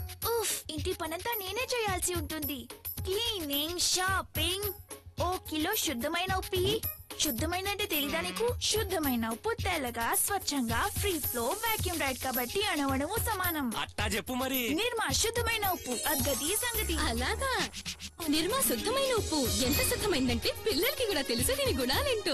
ఉఫ్ ఇంటి పనంతా నేనే చేయాల్సి ఉంటుంది క్లీనింగ్ షాపింగ్ ఓ కిలో శుద్ధమైన ఉప్పి శుద్ధమైన అంటే తెలీదా నీకు శుద్ధమైన ఉప్పు తెల్లగా స్వచ్ఛంగా ఫ్రీ ఫ్లో వాక్యూమ్ రైడ్ కాబట్టి అణవణము సమానం అట్టా చెప్పు మరి నిర్మా శుద్ధమైన ఉప్పు అద్గతి సంగతి అలాగా నిర్మా శుద్ధమైన ఉప్పు ఎంత శుద్ధమైందంటే పిల్లలకి కూడా తెలుసు దీని గుణాలేంటో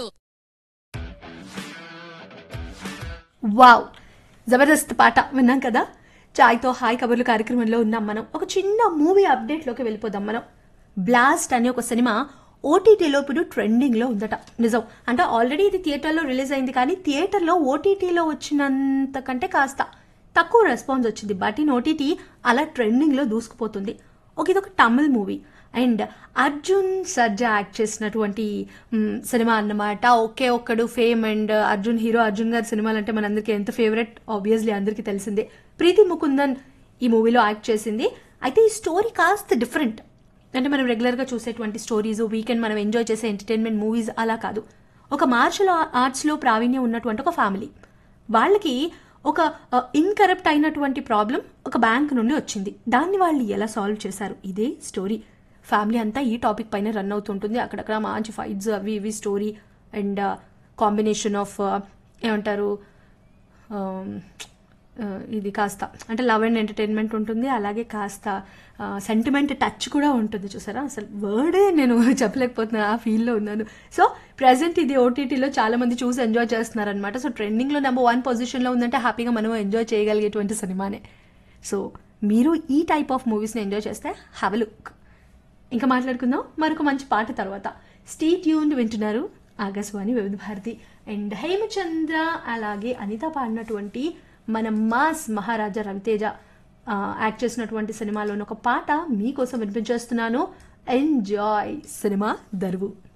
వావ్ జబర్దస్త్ పాట విన్నాం కదా చాయ్తో హాయ్ కబుర్లు కార్యక్రమంలో ఉన్నాం మనం ఒక చిన్న మూవీ అప్డేట్లోకి వెళ్ళిపోదాం మనం బ్లాస్ట్ అనే ఒక సినిమా ఓటీటీలో ఇప్పుడు ట్రెండింగ్లో ఉందట నిజం అంటే ఆల్రెడీ ఇది థియేటర్లో రిలీజ్ అయింది కానీ థియేటర్లో ఓటీటీలో వచ్చినంత కంటే కాస్త తక్కువ రెస్పాన్స్ వచ్చింది బట్ ఇన్ ఓటీటీ అలా ట్రెండింగ్లో దూసుకుపోతుంది ఒక ఇది ఒక Tamil movie and Arjun Sarja act చేసినటువంటి మ్, సినిమా అన్నమాట Oke Okkadu fame and Arjun hero Arjun గారి సినిమాలు అంటే మనందరికీ ఎంత ఫేవరెట్ ఆబ్వియస్లీ అందరికీ తెలిసిందే ప్రీతి ముకుందన్ ఈ మూవీలో యాక్ట్ చేసింది అయితే ఈ స్టోరీ కాస్త డిఫరెంట్ అంటే మనం రెగ్యులర్గా చూసేటువంటి స్టోరీస్ వీకెండ్ మనం ఎంజాయ్ చేసే ఎంటర్టైన్మెంట్ మూవీస్ అలా కాదు ఒక మార్షల్ ఆర్ట్స్లో ప్రావీణ్యం ఉన్నటువంటి ఒక ఫ్యామిలీ వాళ్ళకి ఒక ఇన్కరప్ట్ అయినటువంటి ప్రాబ్లం ఒక బ్యాంక్ నుండి వచ్చింది దాన్ని వాళ్ళు ఎలా సాల్వ్ చేశారు ఇదే స్టోరీ ఫ్యామిలీ అంతా ఈ టాపిక్ పైన రన్ అవుతుంటుంది అక్కడక్కడ మంచి ఫైట్స్ అవి ఇవి స్టోరీ అండ్ కాంబినేషన్ ఆఫ్ ఏమంటారు um, ఆ, ఇది కాస్త అంటే లవ్ అండ్ ఎంటర్టైన్మెంట్ ఉంటుంది అలాగే కాస్త సెంటిమెంట్ టచ్ కూడా ఉంటుంది చూసారా అసలు వర్డే నేను చెప్పలేకపోతున్నాను ఆ ఫీల్లో ఉన్నాను సో ప్రజెంట్ ఇది ఓటీటీలో చాలా మంది చూసి ఎంజాయ్ చేస్తున్నారనమాట సో ట్రెండింగ్లో నెంబర్ వన్ పొజిషన్లో ఉందంటే హ్యాపీగా మనం ఎంజాయ్ చేయగలిగేటువంటి సినిమానే సో మీరు ఈ టైప్ ఆఫ్ మూవీస్ని ఎంజాయ్ చేస్తే హ్యావ్ లుక్ ఇంకా మాట్లాడుకుందాం మరొక మంచి పాట తర్వాత స్టీ ట్యూన్ వింటున్నారు ఆకాశవాణి వివిధ భారతి అండ్ హేమచంద్ర అలాగే అనిత పాడినటువంటి మన మాస్ మహారాజా రవితేజ ఆ, యాక్ట్ చేసినటువంటి సినిమాలోని ఒక పాట మీకోసం వినిపించేస్తున్నాను ఎంజాయ్ సినిమా దరువు